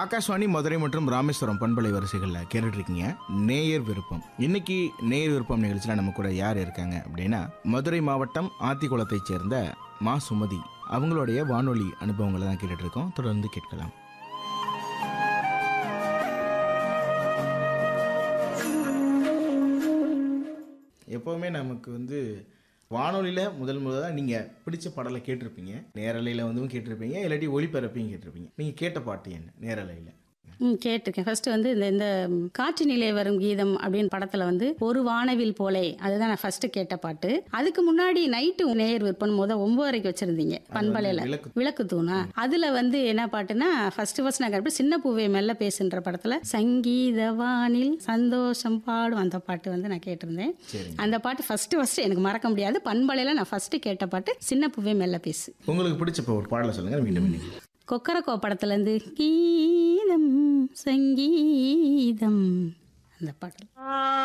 ஆகாஷ்வாணி மதுரை மற்றும் ராமேஸ்வரம் பண்பலை வரிசைகளில் கேட்டுட்டு இருக்கீங்க நேயர் விருப்பம் இன்னைக்கு நேயர் விருப்பம் நிகழ்ச்சியில் நம்ம கூட யார் இருக்காங்க அப்படின்னா மதுரை மாவட்டம் ஆத்திக்குளத்தைச் சேர்ந்த மா சுமதி அவங்களுடைய வானொலி அனுபவங்களை தான் கேட்டுட்டு இருக்கோம் தொடர்ந்து கேட்கலாம் எப்போவுமே நமக்கு வந்து வானொலியில் முதல் முதலாக நீங்கள் பிடிச்ச பாடலை கேட்டிருப்பீங்க நேரலையில் வந்தும் கேட்டிருப்பீங்க இல்லாட்டி ஒளிபரப்பையும் கேட்டிருப்பீங்க நீங்கள் கேட்ட பாட்டு என்ன நேரலையில் ம் கேட்டிருக்கேன் ஃபர்ஸ்ட் வந்து இந்த இந்த காற்று நிலை வரும் கீதம் அப்படின்னு படத்துல வந்து ஒரு வானவில் போலே அதுதான் நான் ஃபர்ஸ்ட் கேட்ட பாட்டு அதுக்கு முன்னாடி நைட்டு நேர் விற்பன் முத ஒன்பதரைக்கு வச்சிருந்தீங்க பண்பலையில விளக்கு விளக்கு தூணா அதுல வந்து என்ன பாட்டுன்னா ஃபர்ஸ்ட் ஃபர்ஸ்ட் நான் கேட்ட சின்ன பூவே மெல்ல பேசுன்ற படத்துல சங்கீத வானில் சந்தோஷம் பாடும் அந்த பாட்டு வந்து நான் கேட்டிருந்தேன் சரிங்க அந்த பாட்டு ஃபர்ஸ்ட் ஃபர்ஸ்ட் எனக்கு மறக்க முடியாது பண்பலையில நான் ஃபர்ஸ்ட் கேட்ட பாட்டு சின்ன பூவே மெல்ல பேசு உங்களுக்கு பிடிச்ச இப்போ ஒரு பாடலை சொல்லுங்கள் மீண்டும் மீண்டும் கொக்கரக்கோ படத்துலேருந்து கீதம் சங்கீதம் அந்த பாடல்